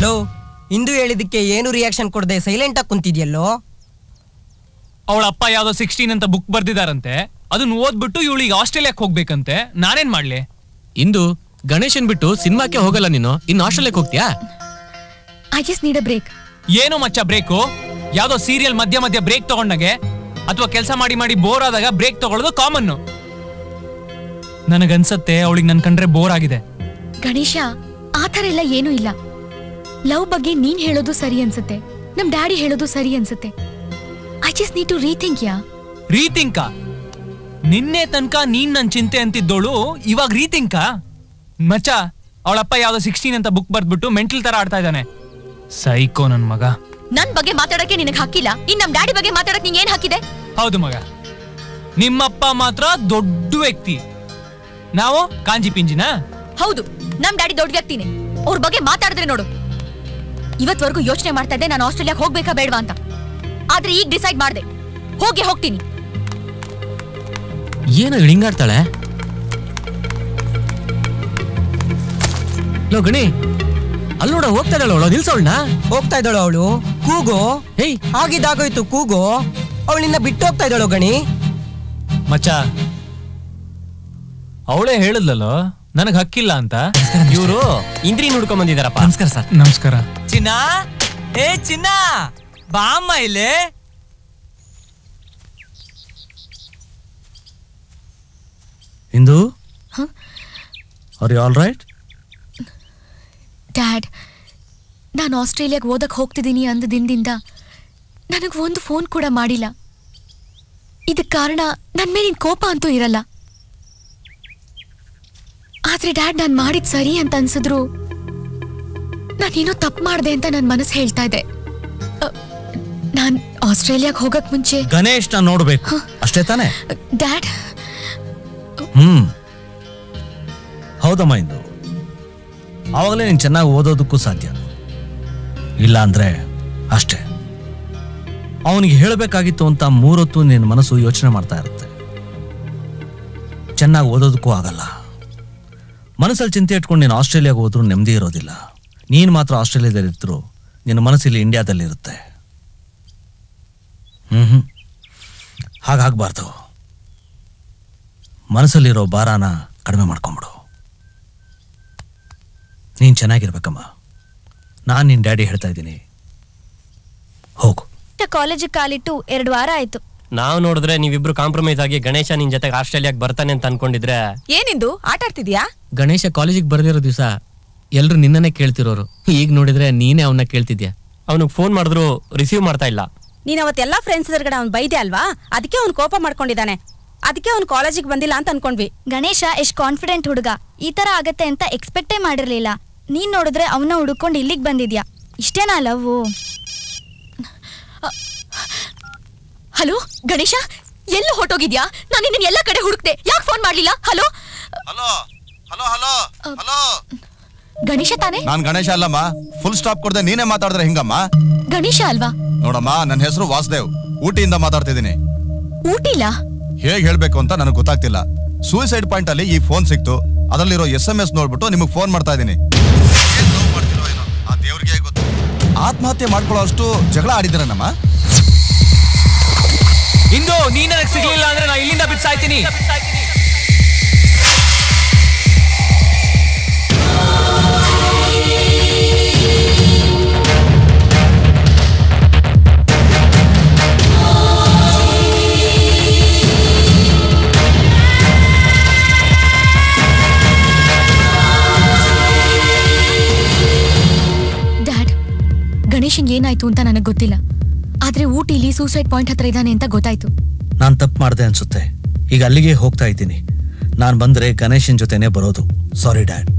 low ಇಂದು ಹೇಳಿದಕ್ಕೆ ಏನು reaction ಕೊಡದೆ silent ಆಗಿ ಕುಂತಿದ್ಯಲ್ಲೋ ಅವಳ ಅಪ್ಪ ಯಾವ್ದೋ ಸಿಕ್ಸ್ಟೀನ್ ಅಂತ ಬುಕ್ ಬರ್ದಿದಾರಂತೆ ಅದನ್ನ ಓದ್ಬಿಟ್ಟು ಇವಳಿಗೆ ಆಸ್ಟ್ರೇಲಿಯಾಕ್ ಹೋಗ್ಬೇಕಂತೆ ನಾನೇನ್ ಮಾಡ್ಲಿ ಇಂದು ಗಣೇಶನ್ ಬಿಟ್ಟು ಸಿನಿಮಾಕ್ಕೆ ಹೋಗಲ್ಲ ನೀನು ಇನ್ನು ಆಸ್ಟ್ರೇಲಿಯಾಕ್ ಹೋಗ್ತೀಯಾ I just need a break ಏನು ಮಚ್ಚ ಬ್ರೇಕು ಯಾವ್ದೋ ಸೀರಿಯಲ್ ಮಧ್ಯ ಮಧ್ಯ ಬ್ರೇಕ್ ತಗೊಂಡಾಗೆ ಅಥವಾ ಕೆಲಸ ಮಾಡಿ ಮಾಡಿ ಬೋರ್ ಆದಾಗ ಬ್ರೇಕ್ ತಗೊಳ್ಳೋದು ಕಾಮನ್ನು ನನಗನ್ಸತ್ತೆ ಅವಳಿಗೆ ನನ್ ಕಂಡ್ರೆ ಬೋರ್ ಆಗಿದೆ ಗಣೇಶ ಆ ಥರ ಎಲ್ಲ ಏನೂ ಇಲ್ಲ ಲವ್ ಬಗ್ಗೆ ನೀನ್ ಹೇಳೋದು ಸರಿ ಅನ್ಸುತ್ತೆ ನಮ್ ಡ್ಯಾಡಿ ಹೇಳೋದು ಸರಿ ಅನ್ಸುತ್ತೆ I just need to rethink ಯಾ ರೀತಿಂಕ ನಿನ್ನೆ ತನಕ ನೀನ್ ನನ್ ಚಿಂತೆ ಅಂತಿದ್ದೋಳು ಇವಾಗ ರೀತಿಂಕ ಮಚ್ಚ ಅವಳಪ್ಪ ಯಾವ್ದೋ ಸಿಕ್ಸ್ಟೀನ್ ಅಂತ ಬುಕ್ ಬರ್ದ್ಬಿಟ್ಟು ಮೆಂಟಲ್ ತರ ಆಡ್ತಾ ಇದ್ದಾನೆ ಸೈಕೋ ನನ್ ಮಗ ನನ್ ಬಗ್ಗೆ ಮಾತಾಡಕ್ಕೆ ನಿನಗೆ ಹಕ್ಕಿಲ್ಲ ಇನ್ ನಮ್ ಡ್ಯಾಡಿ ಬಗ್ಗೆ ಮಾತಾಡಕ್ ನಿಂಗೆ ಏನ್ ಹಾಕಿದೆ ಹೌದು ಮಗ ನಿಮ್ಮಪ್ಪ ಮಾತ್ರ ದೊಡ್ಡ ವ್ಯಕ್ತಿ ನಾವು ಕಾಂಜಿ ಪಿಂಜಿನ ಹೌದು ನಮ್ ಡ್ಯಾಡಿ ದೊಡ್ಡ ವ್ಯಕ್ತಿನೇ ಅವ್ರ ಬಗ್ಗೆ ಮಾತಾಡಿದ್ರೆ ನೋಡು ಇವತ್ವರೆಗೂ ಯೋಚನೆ ಮಾಡ್ತಾ ಇದ್ದೆ ನಾನು ಆಸ್ಟ್ರೇಲಿಯಾಕ್ ಹೋಗ್ಬೇಕಾ ಬೇಡವಾ ಅಂತ ಆದ್ರೆ ಈಗ ಡಿಸೈಡ್ ಮಾಡ್ದೆ ಹೋಗಿ ಹೋಗ್ತೀನಿ ಏನೋ ಹಿಂಗಾಡ್ತಾಳೆ ಲೋ ಗಣಿ ಅಲ್ಲಿ ನೋಡ ಹೋಗ್ತಾ ಇದ್ದಾಳ ಅವಳು ನಿಲ್ಸೋಳ್ನ ಹೋಗ್ತಾ ಇದ್ದಾಳು ಅವಳು ಕೂಗೋ ಏಯ್ ಆಗಿದ್ದಾಗೋಯ್ತು ಕೂಗೋ ಅವಳಿಂದ ಬಿಟ್ಟು ಹೋಗ್ತಾ ಇದ್ದಾಳು ಗಣಿ ಮಚ್ಚ ಅವಳೇ ಹೇಳಿದ್ಲಲ್ಲೋ ನನಗ್ ಹಕ್ಕಿಲ್ಲ ಅಂತ ಇವರು ಇಂದ್ರಿ ನೋಡ್ಕೊಂಡ್ ಬಂದಿದಾರಪ್ಪ ನಮಸ್ಕಾರ ಸರ್ ನಮಸ್ಕಾರ ಚಿನ್ನ ಏ ಚಿನ್ನ ಬಾ ಅಮ್ಮ ಇಲ್ಲಿ ಇಂದು are you all right dad ನಾನು ಆಸ್ಟ್ರೇಲಿಯಾಗೆ ಓದಕ್ ಹೋಗ್ತಿದ್ದೀನಿ ಅಂದ ದಿನದಿಂದ ನನಗೆ ಒಂದು ಫೋನ್ ಕೂಡ ಮಾಡಿಲ್ಲ ಇದಕ್ಕೆ ಕಾರಣ ನನ್ನ ಮೇಲಿನ ಕೋಪ ಅಂತೂ ಇರಲ್ಲ ಆದ್ರೆ ಡ್ಯಾಡ್ ನಾನು ಮಾಡಿದ್ ಸರಿ ಅಂತ ಅನ್ಸಿದ್ರು ನಾನೇನೋ ತಪ್ಪು ಮಾಡಿದೆ ಅಂತ ನನ್ನ ಮನಸ್ಸು ಹೇಳ್ತಾ ಇದೆ ನಾನು ಆಸ್ಟ್ರೇಲಿಯಾಗೆ ಹೋಗಕ್ ಮುಂಚೆ ಗಣೇಶ್ ನಾನು ನೋಡ್ಬೇಕು ಅಷ್ಟೇ ತಾನೇ ಡ್ಯಾಡ್ ಹ್ಮ್ ಹೌದಮ್ಮ ಇಂದು ಆವಾಗಲೇ ನೀನು ಚೆನ್ನಾಗಿ ಓದೋದಕ್ಕೂ ಸಾಧ್ಯ ಇಲ್ಲ ಅಂದ್ರೆ ಅಷ್ಟೇ ಅವನಿಗೆ ಹೇಳಬೇಕಾಗಿತ್ತು ಅಂತ ಮೂರೊತ್ತು ನಿನ್ನ ಮನಸ್ಸು ಯೋಚನೆ ಮಾಡ್ತಾ ಇರುತ್ತೆ ಚೆನ್ನಾಗಿ ಓದೋದಕ್ಕೂ ಆಗಲ್ಲ ಮನಸ್ಸಲ್ಲಿ ಚಿಂತೆ ಇಟ್ಕೊಂಡು ನೀನು ಆಸ್ಟ್ರೇಲಿಯಾಗೆ ಹೋದ್ರೂ ನೆಮ್ಮದಿ ಇರೋದಿಲ್ಲ ನೀನು ಮಾತ್ರ ಆಸ್ಟ್ರೇಲಿಯಾದಲ್ಲಿ ಇರ್ತರು ನಿನ್ನ ಮನಸ್ಸಿಲ್ಲಿ ಇಂಡಿಯಾದಲ್ಲಿರುತ್ತೆ ಹ್ಮ್ ಹ್ಮ್ ಹಾಗಾಗಬಾರ್ದು ಮನಸ್ಸಲ್ಲಿರೋ ಭಾರಾನ ಕಡಿಮೆ ಮಾಡ್ಕೊಂಬಿಡು ನೀನು ಚೆನ್ನಾಗಿರ್ಬೇಕಮ್ಮ ನಾನು ನಿನ್ನ ಡ್ಯಾಡಿ ಹೇಳ್ತಾ ಇದ್ದೀನಿ ಹೋಗು ಕಾಲೇಜಿಗೆ ಕಾಲಿಟ್ಟು ಎರಡು ವಾರ ಆಯ್ತು ನಾವ್ ನೋಡಿದ್ರೆ ನೀವಿಬ್ರು ಕಾಂಪ್ರಮೈಸ್ ಆಗಿ ಗಣೇಶ ನಿನ್ ಜೊತೆಗೆ ಆಸ್ಟ್ರೇಲಿಯಾಕ್ ಬರ್ತಾನೆ ಅಂತ ಅನ್ಕೊಂಡಿದ್ರೆ ಏನಿಂದು ಆಟ ಆಡ್ತಿದ್ಯಾ ಗಣೇಶ ಕಾಲೇಜಿಗೆ ಬರ್ದಿರೋ ದಿವಸ ಎಲ್ರು ನಿನ್ನನ್ನೇ ಕೇಳ್ತಿರೋರು ಈಗ ನೋಡಿದ್ರೆ ನೀನೇ ಅವನ್ನ ಕೇಳ್ತಿದ್ಯಾ ಅವನಿಗೆ ಫೋನ್ ಮಾಡಿದ್ರು ರಿಸೀವ್ ಮಾಡ್ತಾ ಇಲ್ಲ ನೀನ್ ಅವತ್ತೆಲ್ಲಾ ಫ್ರೆಂಡ್ಸ್ ಎದುರುಗಡೆ ಅವ್ನ್ ಬೈದೆ ಅಲ್ವಾ ಅದಕ್ಕೆ ಅವ್ನು ಕೋಪ ಮಾಡ್ಕೊಂಡಿದ್ದಾನೆ ಅದಕ್ಕೆ ಅವ್ನು ಕಾಲೇಜಿಗೆ ಬಂದಿಲ್ಲ ಅಂತ ಅನ್ಕೊಂಡ್ವಿ ಗಣೇಶ ಎಷ್ಟ್ ಕಾನ್ಫಿಡೆಂಟ್ ಹುಡುಗ ಈ ತರ ಆಗತ್ತೆ ಅಂತ ಎಕ್ಸ್ಪೆಕ್ಟೇ ಮಾಡಿರ್ಲಿಲ್ಲ ನೀನ್ ನೋಡಿದ್ರೆ ಅವನ್ನ ಹುಡುಕೊಂಡು ಇಲ್ಲಿಗೆ ಬಂದಿದ್ಯಾ ಇಷ್ಟೇನಾ ಲವ್ ಹಲೋ ಗಣೇಶ ಎಲ್ಲ ಹೊಟ್ಟೋಗಿದ್ಯಾ ನಾನು ನಿನ್ನ ಎಲ್ಲ ಕಡೆ ಹುಡುಕ್ದೆ ಯಾಕೆ ಫೋನ್ ಮಾಡ್ಲಿಲ್ಲ hello hello hello hello hello Ganesha ತಾನೇ ನಾನ್ ಗಣೇಶ ಅಲ್ಲಮ್ಮ ಫುಲ್ ಸ್ಟಾಪ್ ಕೊಡದೆ ನೀನೇ ಮಾತಾಡಿದ್ರೆ ಹಿಂಗಮ್ಮ ಗಣೇಶ ಅಲ್ವಾ ನೋಡಮ್ಮ ನನ್ನ ಹೆಸರು ವಾಸುದೇವ್ ಊಟಿಯಿಂದ ಮಾತಾಡ್ತಿದ್ದೀನಿ ಊಟಿಲ್ಲ ಹೇಗ್ ಹೇಳ್ಬೇಕು ಅಂತ ನನಗೆ ಗೊತ್ತಾಗ್ತಿಲ್ಲ ಸೂಸೈಡ್ ಪಾಯಿಂಟ್ ಅಲ್ಲಿ ಈ ಫೋನ್ ಸಿಕ್ತು ಅದರಲ್ಲಿರೋ ಎಸ್ ಎಂ ಎಸ್ ನೋಡ್ಬಿಟ್ಟು ನಿಮಗೆ ಫೋನ್ ಮಾಡ್ತಾ ಇದ್ದೀನಿ ಏನ್ ನೋವು ಮಾಡ್ತಿರೋ ಏನೋ, ಆ ದೇವ್ರಿಗೆ ಗೊತ್ತು ಆತ್ಮಹತ್ಯೆ ಮಾಡ್ಕೊಳ್ಳೋ ಅಷ್ಟು ಜಗಳ ಆಡಿದಿರನಮ್ಮ ಇಂದು ನೀನ್ ನನಗ್ ಸಿಗ್ಲಿಲ್ಲ ಅಂದ್ರೆ ನಾ ಇಲ್ಲಿಂದ ಬಿಟ್ಟು ಸಾಯ್ತೀನಿ ಡ್ಯಾಡ್ ಗಣೇಶನ್ ಏನಾಯ್ತು ಅಂತ ನನಗೆ ಗೊತ್ತಿಲ್ಲ ಆದ್ರೆ ಊಟಿಲಿ ಸೂಸೈಡ್ ಪಾಯಿಂಟ್ ಹತ್ರ ಇದ್ದಾನೆ ಅಂತ ಗೊತ್ತಾಯ್ತು ನಾನು ತಪ್ಪು ಮಾಡಿದೆ ಅನ್ಸುತ್ತೆ ಈಗ ಅಲ್ಲಿಗೆ ಹೋಗ್ತಾ ಇದ್ದೀನಿ ನಾನು ಬಂದ್ರೆ ಗಣೇಶನ್ ಜೊತೆನೇ ಬರೋದು ಸಾರಿ ಡ್ಯಾಡ್